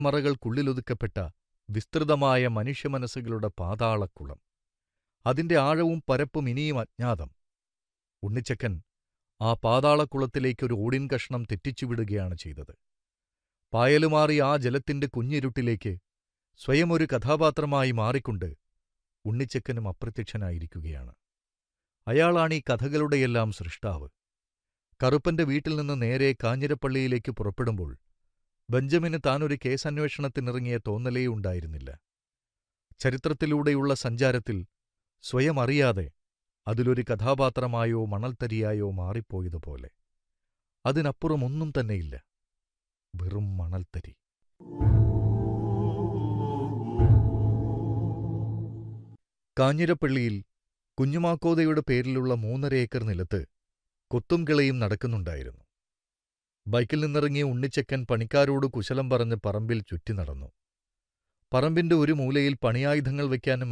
മറകൾക്കുള്ളിലൊതുക്കപ്പെട്ട വിസ്തൃതമായ മനുഷ്യമനസ്സുകളുടെ പാതാളക്കുളം. അതിന്റെ ആഴവും പരപ്പും ഇനിയും അജ്ഞാതം. ഉണ്ണിച്ചക്കൻ ആ പാതാളക്കുളത്തിലേക്കൊരു ഓടിൻകഷണം തെറ്റിച്ചുവിടുകയാണ് ചെയ്തത്. പായലുമാറി ആ ജലത്തിന്റെ കുഞ്ഞിരുട്ടിലേക്ക് സ്വയം ഒരു കഥാപാത്രമായി മാറിക്കൊണ്ട് ഉണ്ണിച്ചക്കനും അപ്രത്യക്ഷനായിരിക്കുകയാണ്. അയാളാണീ കഥകളുടെയെല്ലാം സൃഷ്ടാവ്. കറുപ്പന്റെ വീട്ടിൽനിന്ന് നേരെ കാഞ്ഞിരപ്പള്ളിയിലേക്ക് പുറപ്പെടുമ്പോൾ ബെഞ്ചമിന് താനൊരു കേസന്വേഷണത്തിനിറങ്ങിയ തോന്നലേ ഉണ്ടായിരുന്നില്ല. ചരിത്രത്തിലൂടെയുള്ള സഞ്ചാരത്തിൽ സ്വയം അറിയാതെ അതിലൊരു കഥാപാത്രമായോ മണൽത്തരിയായോ മാറിപ്പോയതുപോലെ. അതിനപ്പുറം ഒന്നും തന്നെയില്ല. വെറും മണൽത്തരി. കാഞ്ഞിരപ്പള്ളിയിൽ കുഞ്ഞുമാക്കോതയുടെ പേരിലുള്ള മൂന്നര ഏക്കർ നിലത്ത് കൊത്തും കിളയും നടക്കുന്നുണ്ടായിരുന്നു. ബൈക്കിൽ നിന്നിറങ്ങിയ ഉണ്ണിച്ചക്കൻ പണിക്കാരോട് കുശലം പറഞ്ഞ് പറമ്പിൽ ചുറ്റിനടന്നു. പറമ്പിന്റെ ഒരു മൂലയിൽ പണിയായുധങ്ങൾ വയ്ക്കാനും